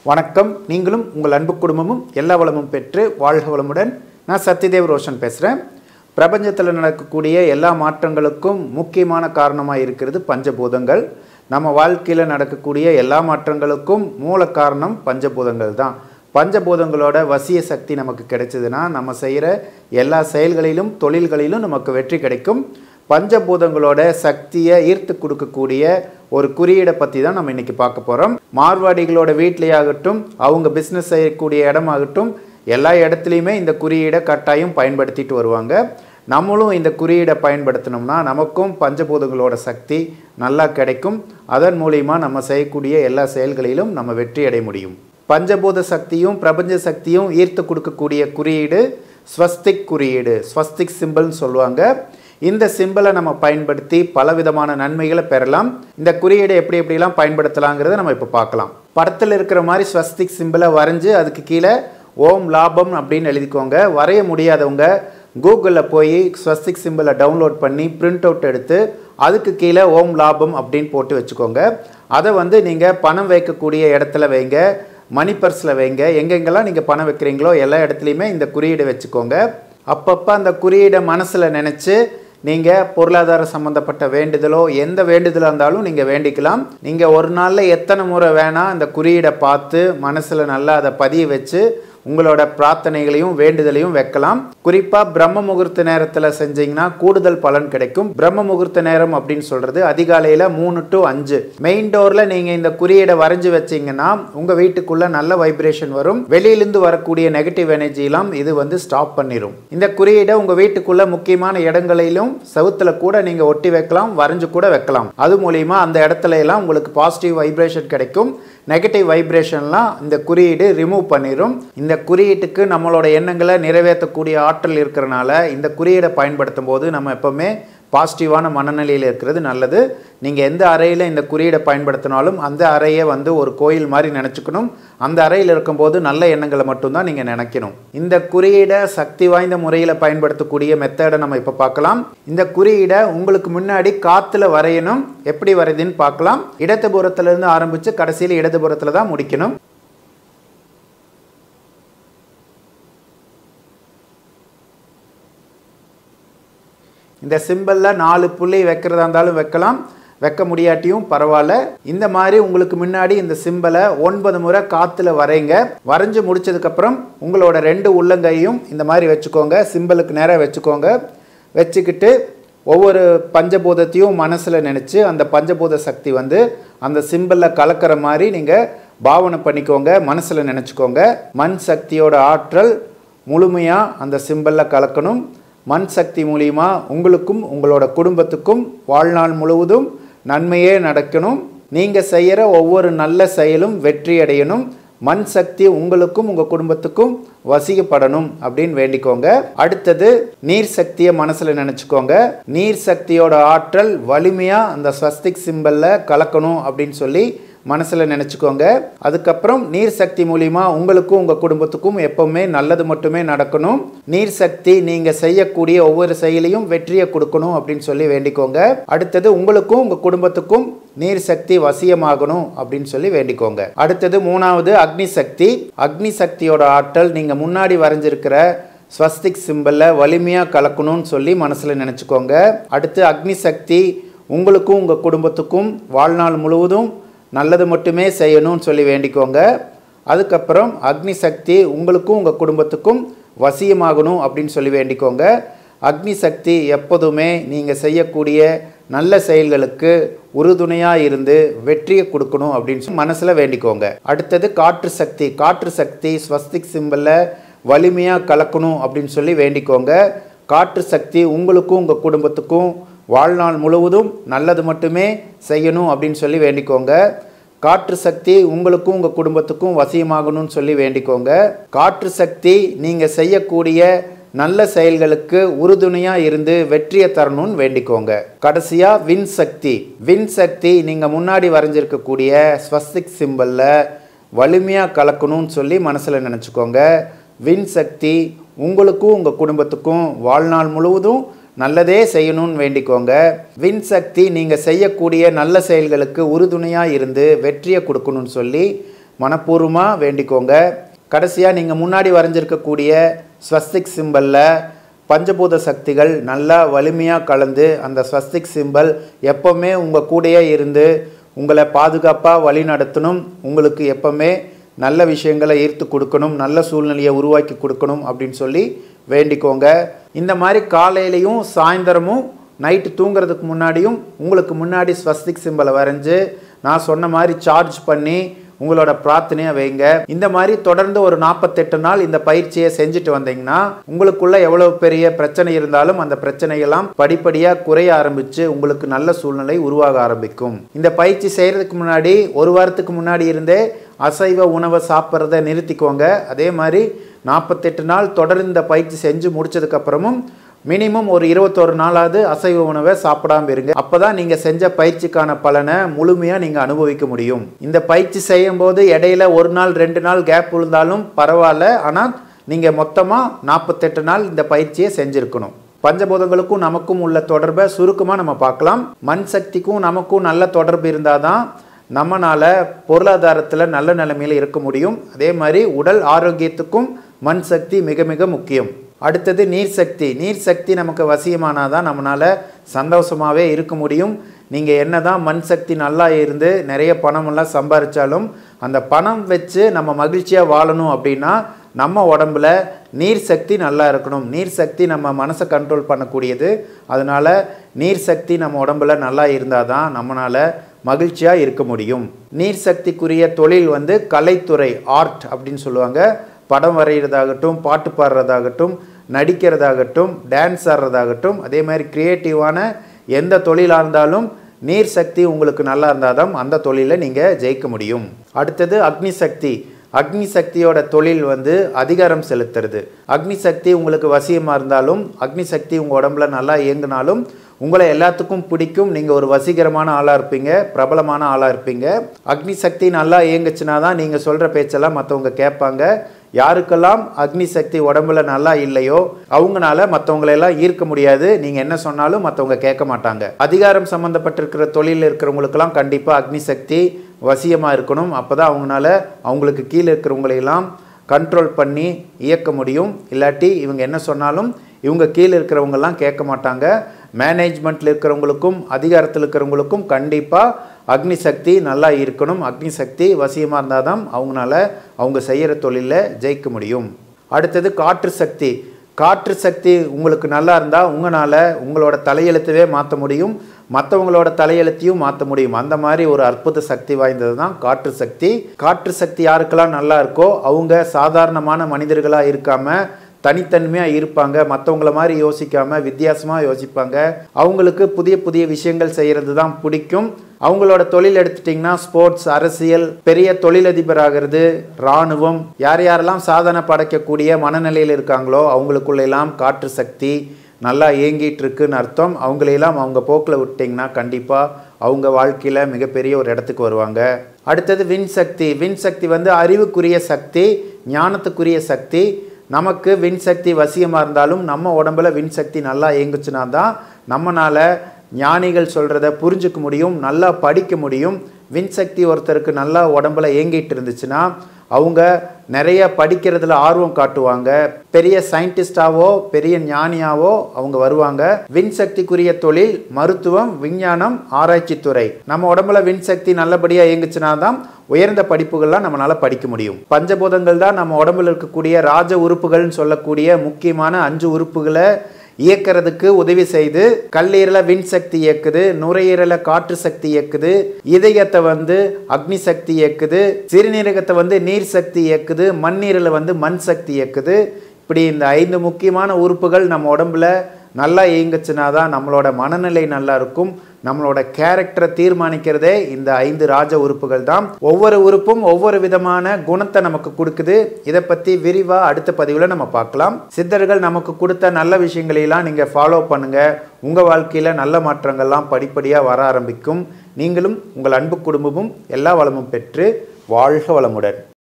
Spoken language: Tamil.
வணக்கம் நீங்களும் உங்கள் அன்பு குடும்பமும் எல்லா வளமும் பெற்று வாழ்க வளமுடன் நான் சத்யதேவ் ரோஷன் பேசுகிறேன் பிரபஞ்சத்தில் நடக்கக்கூடிய எல்லா மாற்றங்களுக்கும் முக்கியமான காரணமாக இருக்கிறது பஞ்சபூதங்கள் நம்ம வாழ்க்கையில் நடக்கக்கூடிய எல்லா மாற்றங்களுக்கும் மூல காரணம் பஞ்சபூதங்கள் தான் பஞ்சபூதங்களோட வசிய சக்தி நமக்கு கிடைச்சதுன்னா நம்ம செய்கிற எல்லா செயல்களிலும் தொழில்களிலும் நமக்கு வெற்றி கிடைக்கும் பஞ்சபூதங்களோட சக்தியை ஈர்த்து கொடுக்கக்கூடிய ஒரு குறியீடை பற்றி தான் நம்ம இன்னைக்கு பார்க்க போகிறோம் மார்வாடிகளோட வீட்லேயாகட்டும் அவங்க பிஸ்னஸ் செய்யக்கூடிய இடமாகட்டும் எல்லா இடத்துலையுமே இந்த குறியீடை கட்டாயம் பயன்படுத்திட்டு வருவாங்க நம்மளும் இந்த குறியீடை பயன்படுத்தினோம்னா நமக்கும் பஞ்சபூதங்களோட சக்தி நல்லா கிடைக்கும் அதன் மூலிமா நம்ம செய்யக்கூடிய எல்லா செயல்களிலும் நம்ம வெற்றி அடைய முடியும் பஞ்சபூத சக்தியும் பிரபஞ்ச சக்தியும் ஈர்த்து கொடுக்கக்கூடிய குறியீடு ஸ்வஸ்திக் குறியீடு ஸ்வஸ்திக் சிம்பிள்னு சொல்லுவாங்க இந்த சிம்பிளை நம்ம பயன்படுத்தி பலவிதமான நன்மைகளை பெறலாம் இந்த குறியீடை எப்படி எப்படிலாம் பயன்படுத்தலாங்கிறத நம்ம இப்போ பார்க்கலாம் படத்தில் இருக்கிற மாதிரி ஸ்வஸ்திக் சிம்பிளை வரைஞ்சி அதுக்கு கீழே ஓம் லாபம் அப்படின்னு எழுதிக்கோங்க வரைய முடியாதவங்க கூகுளில் போய் ஸ்வஸ்திக் சிம்பிளை டவுன்லோட் பண்ணி பிரிண்ட் அவுட் எடுத்து அதுக்கு கீழே ஓம் லாபம் அப்படின்னு போட்டு வச்சுக்கோங்க அதை வந்து நீங்கள் பணம் வைக்கக்கூடிய இடத்துல வைங்க மணி பர்ஸில் வைங்க எங்கெங்கெல்லாம் நீங்கள் பணம் வைக்கிறீங்களோ எல்லா இடத்துலையுமே இந்த குறியீடை வச்சுக்கோங்க அப்பப்போ அந்த குறியீடை மனசில் நினச்சி நீங்கள் பொருளாதார சம்மந்தப்பட்ட வேண்டுதலோ எந்த வேண்டுதலாக இருந்தாலும் நீங்கள் வேண்டிக்கலாம் நீங்கள் ஒரு நாளில் எத்தனை முறை வேணால் அந்த குறியீடை பார்த்து மனசில் நல்லா அதை பதிய வச்சு உங்களோட பிரார்த்தனைகளையும் வேண்டுதலையும் வைக்கலாம் குறிப்பாக பிரம்ம முகூர்த்த நேரத்தில் செஞ்சீங்கன்னா கூடுதல் பலன் கிடைக்கும் பிரம்ம முகூர்த்த நேரம் அப்படின்னு சொல்கிறது அதிகாலையில் மூணு டு அஞ்சு மெயின் டோரில் நீங்கள் இந்த குறியீடை வரைஞ்சி வச்சீங்கன்னா உங்கள் வீட்டுக்குள்ளே நல்ல வைப்ரேஷன் வரும் வெளியிலிருந்து வரக்கூடிய நெகட்டிவ் எனர்ஜிலாம் இது வந்து ஸ்டாப் பண்ணிடும் இந்த குறியீடை உங்கள் வீட்டுக்குள்ள முக்கியமான இடங்களிலும் செவுத்துல கூட நீங்கள் ஒட்டி வைக்கலாம் வரைஞ்சு கூட வைக்கலாம் அது மூலிமா அந்த இடத்துல எல்லாம் உங்களுக்கு பாசிட்டிவ் வைப்ரேஷன் கிடைக்கும் நெகட்டிவ் வைப்ரேஷன்லாம் இந்த குறியீடு ரிமூவ் பண்ணிடும் இந்த குறியீட்டுக்கு நம்மளோட எண்ணங்களை நிறைவேற்றக்கூடிய ஆற்றல் இருக்கிறனால இந்த குறியீடை பயன்படுத்தும் போது நம்ம எப்போவுமே பாசிட்டிவான மனநிலையில் இருக்கிறது நல்லது நீங்கள் எந்த அறையில் இந்த குறியீடை பயன்படுத்தினாலும் அந்த அறையை வந்து ஒரு கோயில் மாதிரி நினச்சிக்கணும் அந்த அறையில் இருக்கும்போது நல்ல எண்ணங்களை மட்டும்தான் நீங்கள் நினைக்கணும் இந்த குறியீடை சக்தி வாய்ந்த முறையில் பயன்படுத்தக்கூடிய மெத்தடை நம்ம இப்போ பார்க்கலாம் இந்த குறியீடை உங்களுக்கு முன்னாடி காற்றுல வரையணும் எப்படி வரையுதுன்னு பார்க்கலாம் இடதுபுறத்துலேருந்து ஆரம்பித்து கடைசியில் இடதுபுறத்தில் தான் முடிக்கணும் இந்த சிம்பிளில் நாலு புள்ளி வைக்கிறதா இருந்தாலும் வைக்கலாம் வைக்க முடியாட்டியும் பரவாயில்ல இந்த மாதிரி உங்களுக்கு முன்னாடி இந்த சிம்பிளை ஒன்பது முறை காற்றுல வரைங்க வரைஞ்சி முடிச்சதுக்கப்புறம் உங்களோட ரெண்டு உள்ளங்கையும் இந்த மாதிரி வச்சுக்கோங்க சிம்பிளுக்கு நேராக வச்சுக்கோங்க வச்சுக்கிட்டு ஒவ்வொரு பஞ்சபூதத்தையும் மனசில் நினச்சி அந்த பஞ்சபூத சக்தி வந்து அந்த சிம்பிளில் கலக்கிற மாதிரி நீங்கள் பாவனை பண்ணிக்கோங்க மனசில் நினச்சிக்கோங்க மண் சக்தியோட ஆற்றல் முழுமையாக அந்த சிம்பிளில் கலக்கணும் மண் சக்தி மூலியமா உங்களுக்கும் உங்களோட குடும்பத்துக்கும் வாழ்நாள் முழுவதும் நன்மையே நடக்கணும் நீங்கள் செய்கிற ஒவ்வொரு நல்ல செயலும் வெற்றி அடையணும் மண் சக்தி உங்களுக்கும் உங்கள் குடும்பத்துக்கும் வசிக்கப்படணும் அப்படின்னு வேண்டிக்கோங்க அடுத்தது நீர் சக்தியை மனசில் நினச்சிக்கோங்க நீர் சக்தியோட ஆற்றல் வலிமையாக அந்த ஸ்வஸ்திக் சிம்பலில் கலக்கணும் அப்படின்னு சொல்லி மனசில் நினச்சிக்கோங்க அதுக்கப்புறம் நீர் சக்தி மூலிமா உங்களுக்கும் உங்கள் குடும்பத்துக்கும் எப்பவுமே நல்லது மட்டுமே நடக்கணும் நீர் சக்தி நீங்கள் செய்யக்கூடிய ஒவ்வொரு செயலையும் வெற்றியை கொடுக்கணும் அப்படின்னு சொல்லி வேண்டிக்கோங்க அடுத்தது உங்களுக்கும் உங்கள் குடும்பத்துக்கும் நீர் சக்தி வசியமாகணும் அப்படின்னு சொல்லி வேண்டிக்கோங்க அடுத்தது மூணாவது அக்னி சக்தி அக்னி சக்தியோட ஆற்றல் நீங்கள் முன்னாடி வரைஞ்சிருக்கிற ஸ்வஸ்திக் சிம்பிளில் வலிமையாக கலக்கணும்னு சொல்லி மனசில் நினச்சிக்கோங்க அடுத்து அக்னி சக்தி உங்களுக்கும் உங்கள் குடும்பத்துக்கும் வாழ்நாள் முழுவதும் நல்லது மட்டுமே செய்யணும்னு சொல்லி வேண்டிக்கோங்க அதுக்கப்புறம் அக்னி சக்தி உங்களுக்கும் உங்கள் குடும்பத்துக்கும் வசியமாகணும் அப்படின்னு சொல்லி வேண்டிக்கோங்க அக்னி சக்தி எப்போதுமே நீங்கள் செய்யக்கூடிய நல்ல செயல்களுக்கு உறுதுணையாக இருந்து வெற்றியை கொடுக்கணும் அப்படின்னு சொல்லி மனசில் வேண்டிக்கோங்க அடுத்தது காற்று சக்தி காற்று சக்தி ஸ்வஸ்திக் சிம்பிளில் வலிமையாக கலக்கணும் அப்படின்னு சொல்லி வேண்டிக்கோங்க காற்று சக்தி உங்களுக்கும் உங்கள் குடும்பத்துக்கும் வாழ்நாள் முழுவதும் நல்லது மட்டுமே செய்யணும் அப்படின்னு சொல்லி வேண்டிக்கோங்க காற்று சக்தி உங்களுக்கும் உங்கள் குடும்பத்துக்கும் வசியமாகணும்னு சொல்லி வேண்டிக்கோங்க காற்று சக்தி நீங்கள் செய்யக்கூடிய நல்ல செயல்களுக்கு உறுதுணையாக இருந்து வெற்றியை தரணும்னு வேண்டிக்கோங்க கடைசியாக வின் சக்தி வின் சக்தி நீங்கள் முன்னாடி வரைஞ்சிருக்கக்கூடிய ஸ்வஸ்திக் சிம்பிளில் வலிமையாக கலக்கணும்னு சொல்லி மனசில் நினச்சிக்கோங்க வின் சக்தி உங்களுக்கும் உங்கள் குடும்பத்துக்கும் வாழ்நாள் முழுவதும் நல்லதே செய்யணும்னு வேண்டிக்கோங்க வின் சக்தி நீங்கள் செய்யக்கூடிய நல்ல செயல்களுக்கு உறுதுணையாக இருந்து வெற்றியை கொடுக்கணும்னு சொல்லி மனப்பூர்வமாக வேண்டிக்கோங்க கடைசியாக நீங்கள் முன்னாடி வரைஞ்சிருக்கக்கூடிய ஸ்வஸ்திக் சிம்பலில் பஞ்சபூத சக்திகள் நல்லா வலிமையாக கலந்து அந்த ஸ்வஸ்திக் சிம்பல் எப்போவுமே உங்கள் கூடயே இருந்து உங்களை பாதுகாப்பாக வழி நடத்தணும் உங்களுக்கு எப்போவுமே நல்ல விஷயங்களை ஈர்த்து கொடுக்கணும் நல்ல சூழ்நிலையை உருவாக்கி கொடுக்கணும் அப்படின்னு சொல்லி வேண்டிக்கோங்க இந்த மாதிரி காலையிலையும் சாயந்தரமும் நைட்டு தூங்குறதுக்கு முன்னாடியும் உங்களுக்கு முன்னாடி ஸ்வஸ்திக் சிம்பலை வரைஞ்சு நான் சொன்ன மாதிரி சார்ஜ் பண்ணி உங்களோட பிரார்த்தனையை வைங்க இந்த மாதிரி தொடர்ந்து ஒரு நாற்பத்தெட்டு நாள் இந்த பயிற்சியை செஞ்சுட்டு வந்தீங்கன்னா உங்களுக்குள்ள எவ்வளவு பெரிய பிரச்சனை இருந்தாலும் அந்த பிரச்சனையெல்லாம் படிப்படியாக குறைய ஆரம்பிச்சு உங்களுக்கு நல்ல சூழ்நிலை உருவாக ஆரம்பிக்கும் இந்த பயிற்சி செய்யறதுக்கு முன்னாடி ஒரு வாரத்துக்கு முன்னாடி இருந்தே அசைவ உணவை சாப்பிட்றத நிறுத்திக்கோங்க அதே மாதிரி நாற்பத்தெட்டு நாள் தொடர்ந்து இந்த பயிற்சி செஞ்சு முடிச்சதுக்கு அப்புறமும் மினிமம் ஒரு இருபத்தொரு நாளாவது அசைவ உணவை சாப்பிடாம இருங்க அப்பதான் நீங்க செஞ்ச பயிற்சிக்கான பலனை முழுமையா நீங்க அனுபவிக்க முடியும் இந்த பயிற்சி செய்யும் போது இடையில ஒரு நாள் ரெண்டு நாள் கேப் விழுந்தாலும் பரவாயில்ல ஆனா நீங்க மொத்தமா நாற்பத்தெட்டு நாள் இந்த பயிற்சியை செஞ்சிருக்கணும் பஞ்சபூதங்களுக்கும் நமக்கும் உள்ள தொடர்பை சுருக்கமாக நம்ம பார்க்கலாம் மண் சக்திக்கும் நமக்கும் நல்ல தொடர்பு இருந்தால் தான் நம்மனால பொருளாதாரத்தில் நல்ல நிலைமையில் இருக்க முடியும் அதே மாதிரி உடல் ஆரோக்கியத்துக்கும் மண் சக்தி மிக மிக முக்கியம் அடுத்தது நீர் சக்தி நீர் சக்தி நமக்கு வசியமானால் தான் நம்மளால் சந்தோஷமாகவே இருக்க முடியும் நீங்கள் என்ன தான் மண் சக்தி நல்லா இருந்து நிறைய பணமெல்லாம் சம்பாதிச்சாலும் அந்த பணம் வச்சு நம்ம மகிழ்ச்சியாக வாழணும் அப்படின்னா நம்ம உடம்புல நீர் சக்தி நல்லா இருக்கணும் நீர் சக்தி நம்ம மனசை கண்ட்ரோல் பண்ணக்கூடியது அதனால நீர் சக்தி நம்ம உடம்புல நல்லா இருந்தால் தான் நம்மளால் மகிழ்ச்சியாக இருக்க முடியும் நீர் சக்திக்குரிய தொழில் வந்து கலைத்துறை ஆர்ட் அப்படின்னு சொல்லுவாங்க படம் வரைகிறதாகட்டும் பாட்டு பாடுறதாகட்டும் நடிக்கிறதாகட்டும் டான்ஸ் ஆடுறதாகட்டும் அதே மாதிரி க்ரியேட்டிவான எந்த தொழிலாக இருந்தாலும் நீர் சக்தி உங்களுக்கு நல்லா இருந்தால் தான் அந்த தொழிலை நீங்கள் ஜெயிக்க முடியும் அடுத்தது அக்னி சக்தி அக்னி சக்தியோட தொழில் வந்து அதிகாரம் செலுத்துறது அக்னி சக்தி உங்களுக்கு வசியமாக இருந்தாலும் அக்னி சக்தி உங்கள் உடம்புல நல்லா இயங்கினாலும் உங்களை எல்லாத்துக்கும் பிடிக்கும் நீங்கள் ஒரு வசீகரமான ஆளாக இருப்பீங்க பிரபலமான ஆளாக இருப்பீங்க அக்னி சக்தி நல்லா இயங்குச்சுனா தான் நீங்கள் சொல்கிற பேச்செல்லாம் மற்றவங்க கேட்பாங்க யாருக்கெல்லாம் அக்னி சக்தி உடம்புல நல்லா இல்லையோ அவங்கனால மற்றவங்களெல்லாம் ஈர்க்க முடியாது நீங்கள் என்ன சொன்னாலும் மற்றவங்க கேட்க மாட்டாங்க அதிகாரம் சம்மந்தப்பட்டிருக்கிற தொழில் இருக்கிறவங்களுக்கெல்லாம் கண்டிப்பாக அக்னி சக்தி வசியமாக இருக்கணும் அப்போ தான் அவங்களால அவங்களுக்கு கீழே இருக்கிறவங்களையெல்லாம் கண்ட்ரோல் பண்ணி இயக்க முடியும் இல்லாட்டி இவங்க என்ன சொன்னாலும் இவங்க கீழே இருக்கிறவங்கெல்லாம் கேட்க மாட்டாங்க மேனேஜ்மெண்ட்டில் இருக்கிறவங்களுக்கும் அதிகாரத்தில் இருக்கிறவங்களுக்கும் கண்டிப்பாக அக்னி சக்தி நல்லா இருக்கணும் அக்னி சக்தி வசியமாக இருந்தால் தான் அவங்களால அவங்க செய்கிற தொழிலில் ஜெயிக்க முடியும் அடுத்தது காற்று சக்தி காற்று சக்தி உங்களுக்கு நல்லா இருந்தால் உங்களால் உங்களோட தலையெழுத்தவே மாற்ற முடியும் மற்றவங்களோட தலையெழுத்தையும் மாற்ற முடியும் அந்த மாதிரி ஒரு அற்புத சக்தி வாய்ந்தது தான் காற்று சக்தி காற்று சக்தி யாருக்கெல்லாம் நல்லா இருக்கோ அவங்க சாதாரணமான மனிதர்களாக இருக்காமல் தனித்தன்மையாக இருப்பாங்க மற்றவங்கள மாதிரி யோசிக்காமல் வித்தியாசமாக யோசிப்பாங்க அவங்களுக்கு புதிய புதிய விஷயங்கள் செய்கிறது தான் பிடிக்கும் அவங்களோட தொழில் எடுத்துட்டிங்கன்னா ஸ்போர்ட்ஸ் அரசியல் பெரிய தொழிலதிபர் ஆகிறது இராணுவம் யார் யாரெல்லாம் சாதனை படைக்கக்கூடிய மனநிலையில் இருக்காங்களோ அவங்களுக்குள்ளெல்லாம் காற்று சக்தி நல்லா இயங்கிட்டு இருக்குன்னு அர்த்தம் அவங்களையெல்லாம் அவங்க போக்கில் விட்டிங்கன்னா கண்டிப்பாக அவங்க வாழ்க்கையில் மிகப்பெரிய ஒரு இடத்துக்கு வருவாங்க அடுத்தது விண் சக்தி விண் சக்தி வந்து அறிவுக்குரிய சக்தி ஞானத்துக்குரிய சக்தி நமக்கு விண் சக்தி வசியமாக இருந்தாலும் நம்ம உடம்புல விண் சக்தி நல்லா இயங்குச்சுனா தான் நம்மளால் ஞானிகள் சொல்கிறத புரிஞ்சுக்க முடியும் நல்லா படிக்க முடியும் விண் சக்தி ஒருத்தருக்கு நல்லா உடம்புல இயங்கிட்டு இருந்துச்சுன்னா அவங்க நிறைய படிக்கிறதுல ஆர்வம் காட்டுவாங்க பெரிய சயின்டிஸ்டாவோ பெரிய ஞானியாவோ அவங்க வருவாங்க விண் சக்திக்குரிய தொழில் மருத்துவம் விஞ்ஞானம் ஆராய்ச்சி துறை நம்ம உடம்புல விண் சக்தி நல்லபடியாக இயங்குச்சுனா தான் உயர்ந்த படிப்புகள்லாம் நம்மளால படிக்க முடியும் பஞ்சபூதங்கள் தான் நம்ம உடம்புல இருக்கக்கூடிய ராஜ உறுப்புகள்னு சொல்லக்கூடிய முக்கியமான அஞ்சு உறுப்புகளை இயக்கிறதுக்கு உதவி செய்து கல்லீரலை விண் சக்தி இயக்குது நுரையீரலை காற்று சக்தி இயக்குது இதயத்தை வந்து அக்னி சக்தி இயக்குது சிறுநீரகத்தை வந்து நீர் சக்தி இயக்குது மண்ணீரலை வந்து மண் சக்தி இயக்குது இப்படி இந்த ஐந்து முக்கியமான உறுப்புகள் நம்ம உடம்புல நல்லா இயங்குச்சுனா தான் நம்மளோட மனநிலை நல்லா இருக்கும் நம்மளோட கேரக்டரை தீர்மானிக்கிறதே இந்த ஐந்து ராஜ உறுப்புகள் தான் ஒவ்வொரு உறுப்பும் ஒவ்வொரு விதமான குணத்தை நமக்கு கொடுக்குது இதை பற்றி விரிவாக அடுத்த பதிவில் நம்ம பார்க்கலாம் சித்தர்கள் நமக்கு கொடுத்த நல்ல விஷயங்களையெல்லாம் நீங்கள் ஃபாலோ பண்ணுங்கள் உங்கள் வாழ்க்கையில் நல்ல மாற்றங்கள்லாம் படிப்படியாக வர ஆரம்பிக்கும் நீங்களும் உங்கள் அன்பு குடும்பமும் எல்லா வளமும் பெற்று வாழ்க வளமுடன்